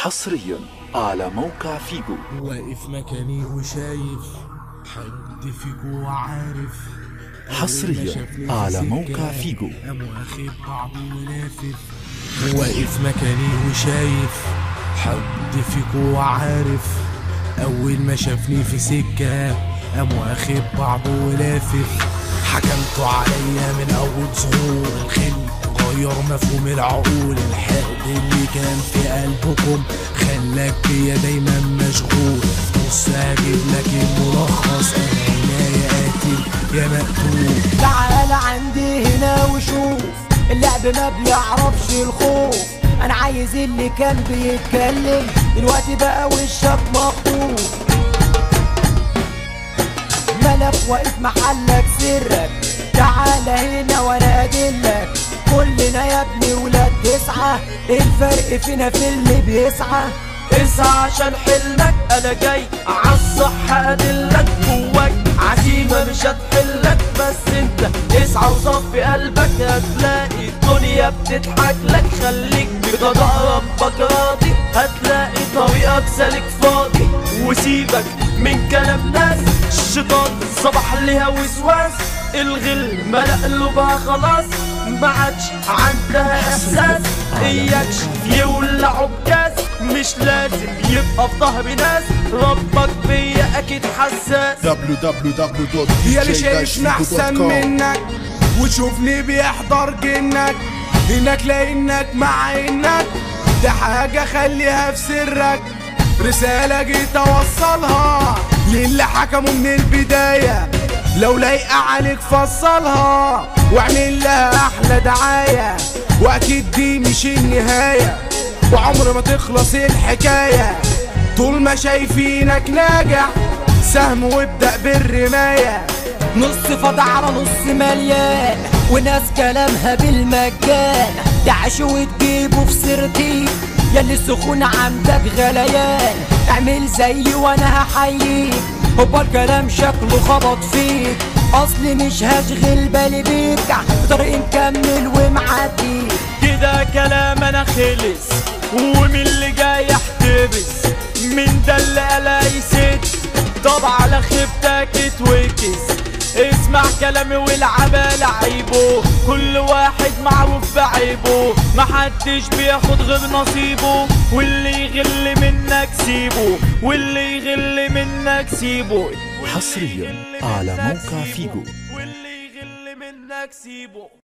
حصريا على موقع فيجو واقف مكاني وشايف حد فيكو عارف حصريا على موقع فيجو قام واخد بعضه ولافف واقف مكاني وشايف حد فيكو عارف اول ما شافني في سكة قام واخد بعضه ولافف حكمتوا عليا من اول ظهور الخل غير مفهوم العقول الحقد اللي كان في قلبكم خلاك بيا دايما مشغول بص هجيب لك الملخص انا هنا يا قاتل يا مقتول تعال عندي هنا وشوف اللعب ما بيعرفش الخوف انا عايز اللي كان بيتكلم دلوقتي بقى وشك مخطوف ملك واقف محلك سرك تعال هنا وانا ادلك كلنا يا ابني ولاد تسعة إيه الفرق فينا في اللي بيسعى اسعى عشان حلمك انا جاي عالصح ادلك جواك عزيمة مش هتحلك بس انت اسعى وصفي قلبك هتلاقي الدنيا بتضحك لك خليك بقضاء ربك راضي هتلاقي طريقك سالك فاضي وسيبك من كلام ناس الشيطان صبح ليها وسواس الغل ملأ قلوبها خلاص ما عادش عندها احساس اياكش يولعوا بكاس مش لازم يبقى في ظهر ناس ربك بيا اكيد حساس يا اللي شايفني احسن www.djshiku.com منك وشوفني بيحضر جنك هناك لانك مع انك ده حاجة خليها في سرك رسالة جيت اوصلها للي حكموا من البداية لو لايقة عليك فصلها واعمل لها احلى دعاية واكيد دي مش النهاية وعمر ما تخلص الحكاية طول ما شايفينك ناجح سهم وابدأ بالرماية نص فاضي على نص مليان وناس كلامها بالمجان تعش وتجيبه في سيرتي ياللي السخون عندك غليان اعمل زيي وانا هحييك هو الكلام شكله خبط فيك اصلي مش هشغل بالي بيك طريق مكمل ومعدي كده كلام انا خلص ومن اللي جاي احتبس من ده اللي الاقي ست طب على خيبتك اتوكس اسمع كلامي والعبا لعيبه كل واحد معروف بعيبه محدش بياخد غير نصيبه واللي يغل منك سيبه واللي يغل منك سيبه واللي حصرياً يغل على منك موقع سيبه. فيجو. واللي يغل منك سيبه